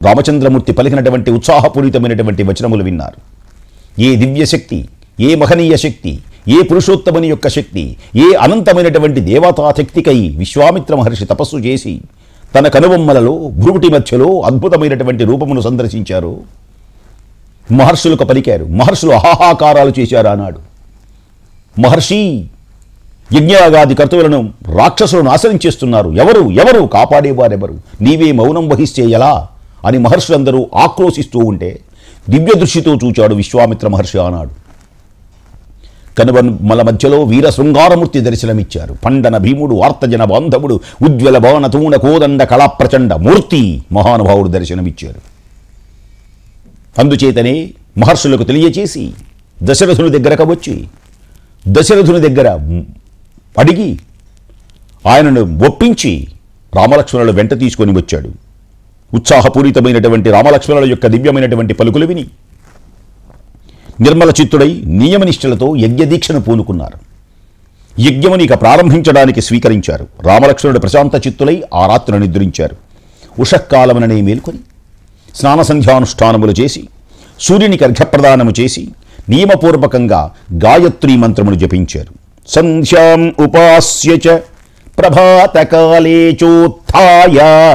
రామచంద్రమూర్తి పలికినటువంటి ఉత్సాహపూరితమైనటువంటి వచనములు విన్నారు ఏ దివ్య శక్తి ఏ మహనీయ శక్తి ఏ పురుషోత్తముని యొక్క శక్తి ఏ అనంతమైనటువంటి దేవతా శక్తికై విశ్వామిత్ర మహర్షి తపస్సు చేసి తన కనుబొమ్మలలో భ్రుగుటి మధ్యలో అద్భుతమైనటువంటి రూపమును సందర్శించారు మహర్షులకు పలికారు మహర్షులు అహాహాకారాలు చేశారు అన్నాడు మహర్షి యజ్ఞయాగాది కర్తవులను రాక్షసులను నాశనం చేస్తున్నారు ఎవరు ఎవరు కాపాడేవారెవరు నీవే మౌనం వహిస్తే ఎలా అని మహర్షులందరూ ఆక్రోశిస్తూ ఉంటే దివ్య దృష్టితో చూచాడు విశ్వామిత్ర మహర్షి ఆనాడు కనుబొమ్మల మధ్యలో వీర శృంగారమూర్తి దర్శనమిచ్చారు పండన భీముడు ఆర్తజన బాంధవుడు ఉజ్వల భవన తూణ కోదండ కళాప్రచండ మూర్తి మహానుభావుడు దర్శనమిచ్చారు అందుచేతనే మహర్షులకు తెలియచేసి దశరథుని దగ్గరకు వచ్చి దశరథుని దగ్గర అడిగి ఆయనను ఒప్పించి రామలక్ష్మణుల వెంట తీసుకొని వచ్చాడు ఉత్సాహపూరితమైనటువంటి రామలక్ష్మణుల యొక్క దివ్యమైనటువంటి పలుకులు విని నిర్మల చిత్తుడై నియమనిష్టలతో యజ్ఞదీక్షను పూనుకున్నారు యజ్ఞముని ఇక ప్రారంభించడానికి స్వీకరించారు రామలక్ష్మణుడు ప్రశాంత చిత్తులై ఆ రాత్రిని నిద్రించారు ఉషఃకాలముననే మేల్కొని స్నాన సంధ్యానుష్ఠానములు చేసి సూర్యునికి అర్ఘ్యప్రదానము చేసి నియమపూర్వకంగా గాయత్రీ మంత్రమును జపించారు సంధ్యాం ఉపాస్య చ ప్రభాతకాలే చోత్థాయ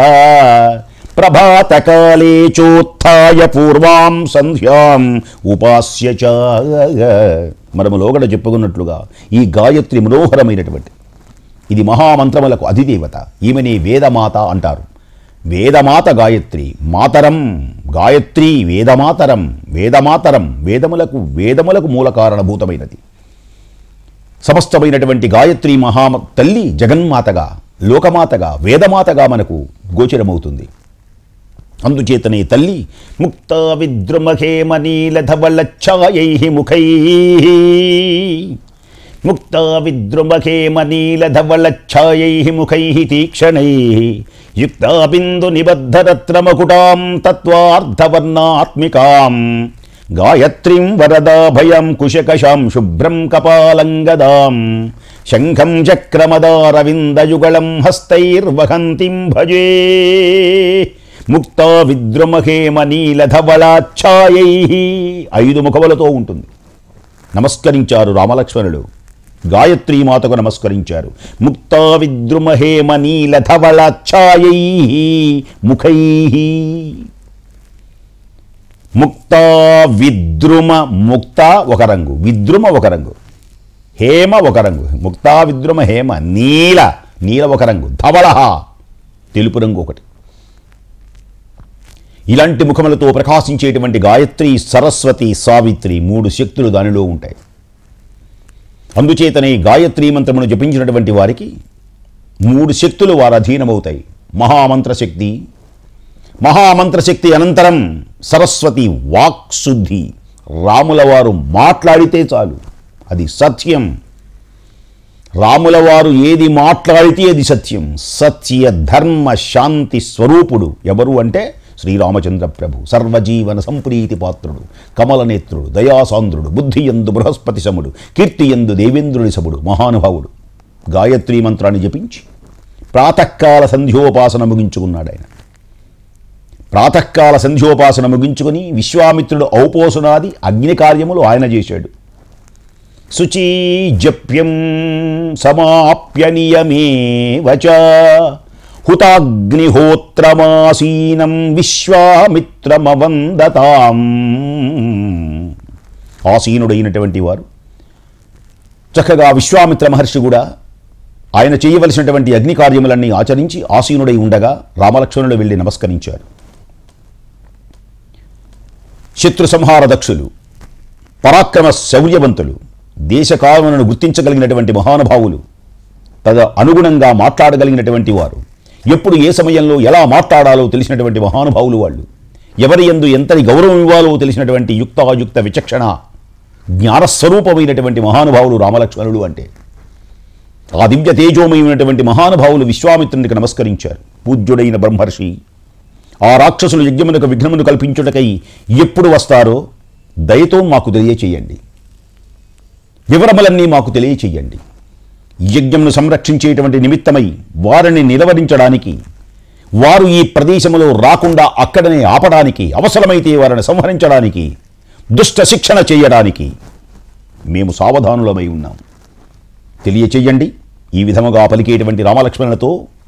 ప్రభాతకాలే చోత్థాయ పూర్వాం సంధ్యాం ఉపాస్య చ మనము లోగడ చెప్పుకున్నట్లుగా ఈ గాయత్రి మనోహరమైనటువంటి ఇది మహామంత్రములకు అధిదేవత ఈమెనే వేదమాత అంటారు వేదమాత గాయత్రి మాతరం గాయత్రి వేదమాతరం వేదమాతరం వేదములకు వేదములకు మూల కారణభూతమైనది సమస్తమైనటువంటి గాయత్రి మహా తల్లి జగన్మాతగా లోకమాతగా వేదమాతగా మనకు గోచరమవుతుంది అందుచేతనే తల్లి ముక్త విద్రుమహేమనీలధవళఛాయై ముఖై ముక్త విద్రుమహేమనీలధవళఛాయై ముఖై తీక్షణై యుక్తా బిందు నిబద్ధరత్నమకుటాం తత్వార్థవర్ణాత్మికాం గాయత్రీం వరదాభయం కుశకశాం శుభ్రం కపాలంగదాం శంఖం చక్రమదారవిందయుగళం హస్తైర్వహంతిం భజే ముక్తా విద్రుమహేమ నీలధవళాఛాయై ఐదు ముఖములతో ఉంటుంది నమస్కరించారు రామలక్ష్మణులు గాయత్రీ మాతకు నమస్కరించారు ముక్తా విద్రుమహేమ నీలధవళాఛాయై ముఖై ముక్తా విద్రుమ ముక్త ఒక రంగు విద్రుమ ఒక రంగు హేమ ఒక రంగు ముక్తా విద్రుమ హేమ నీల నీల ఒక రంగు ధవళ తెలుపు రంగు ఒకటి ఇలాంటి ముఖములతో ప్రకాశించేటువంటి గాయత్రి సరస్వతి సావిత్రి మూడు శక్తులు దానిలో ఉంటాయి అందుచేతనే గాయత్రీ మంత్రమును జపించినటువంటి వారికి మూడు శక్తులు వారు అధీనమవుతాయి మహామంత్ర శక్తి మహామంత్ర శక్తి అనంతరం సరస్వతి వాక్శుద్ధి రాముల వారు మాట్లాడితే చాలు అది సత్యం రాముల వారు ఏది మాట్లాడితే అది సత్యం సత్య ధర్మ శాంతి స్వరూపుడు ఎవరు అంటే శ్రీరామచంద్ర ప్రభు సర్వజీవన సంప్రీతి పాత్రుడు కమలనేత్రుడు దయాసాంద్రుడు బుద్ధియందు బృహస్పతి సముడు కీర్తియందు దేవేంద్రుని సముడు మహానుభావుడు గాయత్రీ మంత్రాన్ని జపించి ప్రాతకాల సంధ్యోపాసన ముగించుకున్నాడు ఆయన ప్రాతకాల సంధ్యోపాసన ముగించుకొని విశ్వామిత్రుడు ఔపోసునాది అగ్ని కార్యములు ఆయన చేశాడు శుచీ జప్యం సమాప్య నియమే వచ హుతాగ్నిహోత్రమాసీనం విశ్వామిత్రమవందతాం ఆసీనుడైనటువంటి వారు చక్కగా విశ్వామిత్ర మహర్షి కూడా ఆయన చేయవలసినటువంటి అగ్ని కార్యములన్నీ ఆచరించి ఆసీనుడై ఉండగా రామలక్ష్మణులు వెళ్ళి నమస్కరించారు శత్రు సంహార దక్షులు పరాక్రమ శౌర్యవంతులు దేశకాలములను గుర్తించగలిగినటువంటి మహానుభావులు తద అనుగుణంగా మాట్లాడగలిగినటువంటి వారు ఎప్పుడు ఏ సమయంలో ఎలా మాట్లాడాలో తెలిసినటువంటి మహానుభావులు వాళ్ళు ఎవరి ఎందు ఎంతటి గౌరవం ఇవ్వాలో తెలిసినటువంటి యుక్తాయుక్త విచక్షణ జ్ఞానస్వరూపమైనటువంటి మహానుభావులు రామలక్ష్మణులు అంటే ఆ దివ్య తేజోమయమైనటువంటి మహానుభావులు విశ్వామిత్రునికి నమస్కరించారు పూజ్యుడైన బ్రహ్మర్షి ఆ రాక్షసులు యజ్ఞమునకు విఘ్నమును కల్పించుటకై ఎప్పుడు వస్తారో దయతో మాకు తెలియచేయండి వివరములన్నీ మాకు తెలియచేయండి యజ్ఞమును సంరక్షించేటువంటి నిమిత్తమై వారిని నిలవరించడానికి వారు ఈ ప్రదేశంలో రాకుండా అక్కడనే ఆపడానికి అవసరమైతే వారిని సంహరించడానికి దుష్ట శిక్షణ చేయడానికి మేము సావధానులమై ఉన్నాం తెలియచేయండి ఈ విధముగా పలికేటువంటి రామలక్ష్మణులతో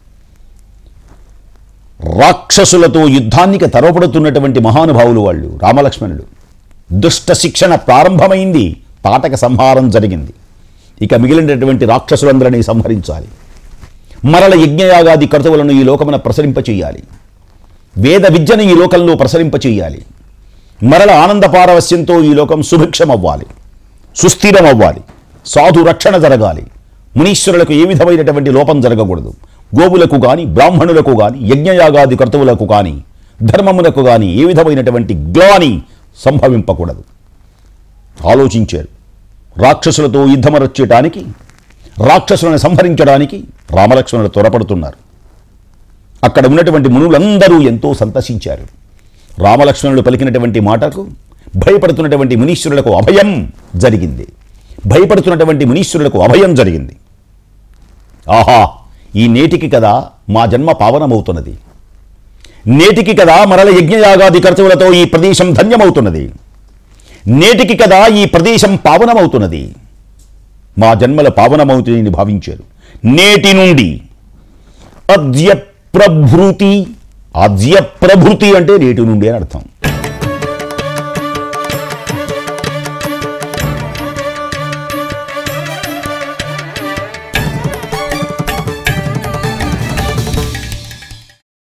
రాక్షసులతో యుద్ధానికి తరవపడుతున్నటువంటి మహానుభావులు వాళ్ళు రామలక్ష్మణులు దుష్ట శిక్షణ ప్రారంభమైంది తాటక సంహారం జరిగింది ఇక మిగిలినటువంటి రాక్షసులందరినీ సంహరించాలి మరల యజ్ఞయాగాది కర్తవులను ఈ లోకమున ప్రసరింపచేయాలి వేద విద్యను ఈ లోకంలో ప్రసరింపచేయాలి మరల ఆనంద పారవస్యంతో ఈ లోకం సుభిక్షం అవ్వాలి సుస్థిరం అవ్వాలి సాధు రక్షణ జరగాలి మునీశ్వరులకు ఏ విధమైనటువంటి లోపం జరగకూడదు గోవులకు గాని బ్రాహ్మణులకు గాని యజ్ఞయాగాది కర్తవులకు గాని ధర్మమునకు గాని ఏ విధమైనటువంటి గ్లాని సంభవింపకూడదు ఆలోచించారు రాక్షసులతో యుద్ధమరచేయటానికి రాక్షసులను సంహరించడానికి రామలక్ష్మణులు త్వరపడుతున్నారు అక్కడ ఉన్నటువంటి మునులందరూ ఎంతో సంతసించారు రామలక్ష్మణులు పలికినటువంటి మాటకు భయపడుతున్నటువంటి మునీశ్వరులకు అభయం జరిగింది భయపడుతున్నటువంటి మునీశ్వరులకు అభయం జరిగింది ఆహా ఈ నేటికి కదా మా జన్మ పావనమవుతున్నది నేటికి కదా మరల యజ్ఞయాగాది కర్తవులతో ఈ ప్రదేశం ధన్యమవుతున్నది నేటికి కదా ఈ ప్రదేశం పావనమవుతున్నది మా జన్మల పావనమవుతుందని భావించారు నేటి నుండి అద్య ప్రభృతి అద్య ప్రభృతి అంటే నేటి నుండి అని అర్థం